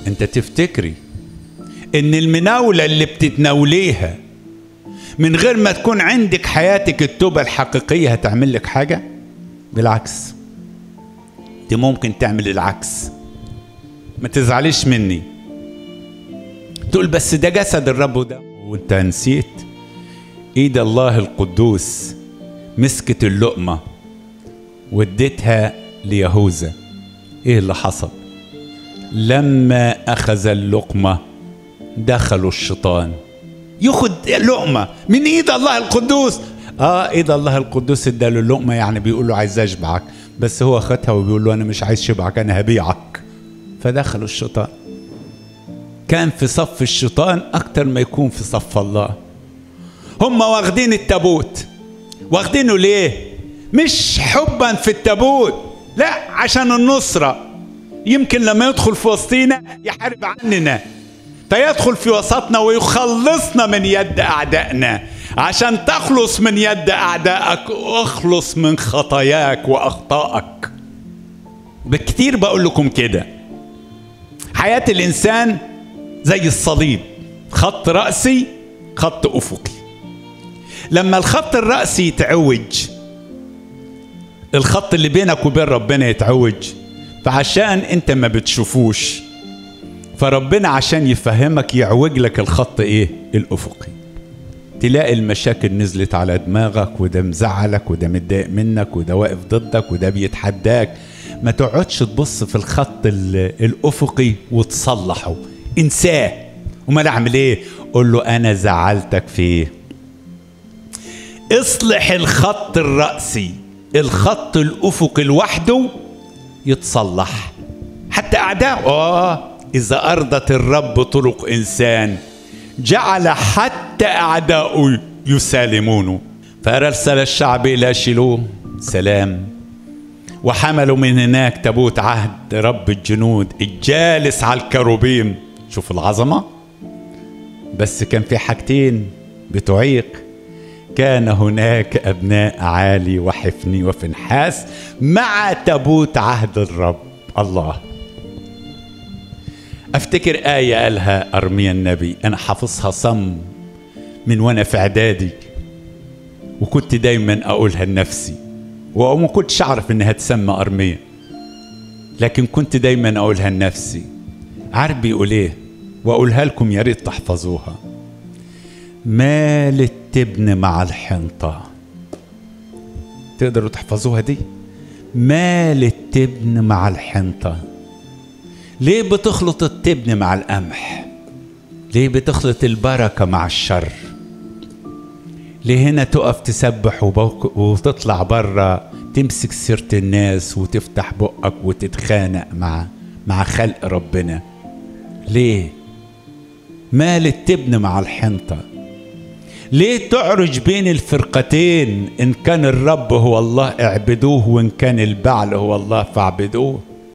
انت تفتكري ان المناولة اللي بتتناوليها من غير ما تكون عندك حياتك التوبة الحقيقية هتعمل لك حاجة بالعكس دي ممكن تعمل العكس ما تزعليش مني تقول بس ده جسد الرب وده وانت نسيت ايد الله القدوس مسكت اللقمة واديتها ليهوذا ايه اللي حصل لما اخذ اللقمة دخلوا الشيطان ياخد لقمة من ايد الله القدوس اه ايد الله القدوس اداله اللقمة يعني بيقول له عايز اشبعك بس هو خدها وبيقول له انا مش عايز شبعك انا هبيعك فدخلوا الشيطان كان في صف الشيطان اكتر ما يكون في صف الله هم واخدين التابوت واخدينه ليه مش حبا في التابوت لا عشان النصرة يمكن لما يدخل في وسطينا يحارب عننا فيدخل في وسطنا ويخلصنا من يد أعدائنا عشان تخلص من يد أعدائك اخلص من خطاياك وأخطائك بكتير بقول لكم كده حياة الإنسان زي الصليب خط رأسي خط أفقي لما الخط الرأسي يتعوج الخط اللي بينك وبين ربنا يتعوج فعشان انت ما بتشوفوش فربنا عشان يفهمك يعوج لك الخط ايه الافقي تلاقي المشاكل نزلت على دماغك وده مزعلك وده متضايق منك وده واقف ضدك وده بيتحداك ما تقعدش تبص في الخط الافقي وتصلحه انساه وما اعمل ايه قول له انا زعلتك في ايه اصلح الخط الرأسي الخط الأفقي لوحده يتصلح حتى أعداء آه إذا أرضت الرب طرق إنسان جعل حتى أعداؤه يسالمونه فأرسل الشعب إلى شيلوه سلام وحملوا من هناك تابوت عهد رب الجنود الجالس على الكروبيم شوف العظمة بس كان في حاجتين بتعيق كان هناك أبناء عالي وحفني وفنحاس مع تابوت عهد الرب الله أفتكر آية قالها أرميا النبي أنا حافظها صم من وأنا في إعدادي وكنت دايما أقولها لنفسي وما كنتش أعرف إنها تسمى أرميا لكن كنت دايما أقولها لنفسي عارف بيقول إيه وأقولها لكم يا ريت تحفظوها مال التبن مع الحنطة تقدروا تحفظوها دي مال التبن مع الحنطة ليه بتخلط التبن مع القمح ليه بتخلط البركة مع الشر ليه هنا تقف تسبح وتطلع بره تمسك سيرة الناس وتفتح بقك وتتخانق مع مع خلق ربنا ليه مال التبن مع الحنطه ليه تعرج بين الفرقتين ان كان الرب هو الله اعبدوه وان كان البعل هو الله فاعبدوه